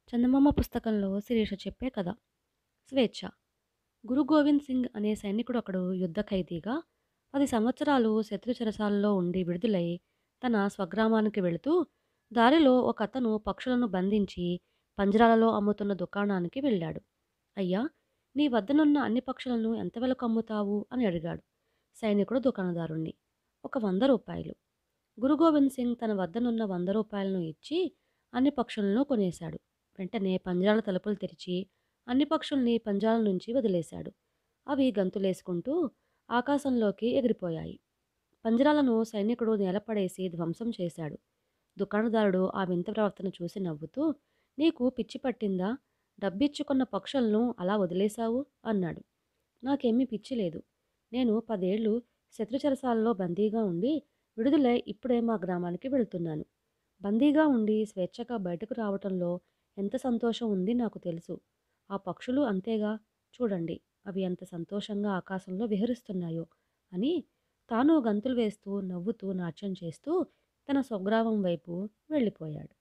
చందమామ పుస్తకంలో శిరీష చెప్పే కథ స్వేచ్ఛ గురు గోవింద్ సింగ్ అనే సైనికుడు ఒకడు యుద్ధ ఖైదీగా పది సంవత్సరాలు శత్రు చెరసాలలో ఉండి విడుదలై తన స్వగ్రామానికి వెళుతూ దారిలో ఒక అతను పక్షులను బంధించి పంజరాలలో అమ్ముతున్న దుకాణానికి వెళ్ళాడు అయ్యా నీ వద్దనున్న అన్ని పక్షులను ఎంత వెలకు అమ్ముతావు అని అడిగాడు సైనికుడు దుకాణదారుణ్ణి ఒక వంద రూపాయలు గురు గోవింద్ సింగ్ తన వద్దనున్న వంద రూపాయలను ఇచ్చి అన్ని పక్షులను కొనేశాడు వెంటనే పంజరాల తలుపులు తెరిచి అన్ని పక్షుల్ని పంజరాల నుంచి వదిలేశాడు అవి గంతులేసుకుంటూ ఆకాశంలోకి ఎగిరిపోయాయి పంజరాలను సైనికుడు నేలపడేసి ధ్వంసం చేశాడు దుకాణదారుడు ఆ వింత ప్రవర్తన చూసి నవ్వుతూ నీకు పిచ్చి పట్టిందా డబ్బిచ్చుకున్న పక్షులను అలా వదిలేశావు అన్నాడు నాకేమీ పిచ్చి లేదు నేను పదేళ్లు శత్రుచరసాలలో బందీగా ఉండి విడుదలై ఇప్పుడే మా గ్రామానికి వెళ్తున్నాను బందీగా ఉండి స్వేచ్ఛగా బయటకు రావటంలో ఎంత సంతోషం ఉంది నాకు తెలుసు ఆ పక్షులు అంతేగా చూడండి అవి ఎంత సంతోషంగా ఆకాశంలో విహరిస్తున్నాయో అని తాను గంతులు వేస్తూ నవ్వుతూ నాట్యం చేస్తూ తన స్వగ్రామం వైపు వెళ్ళిపోయాడు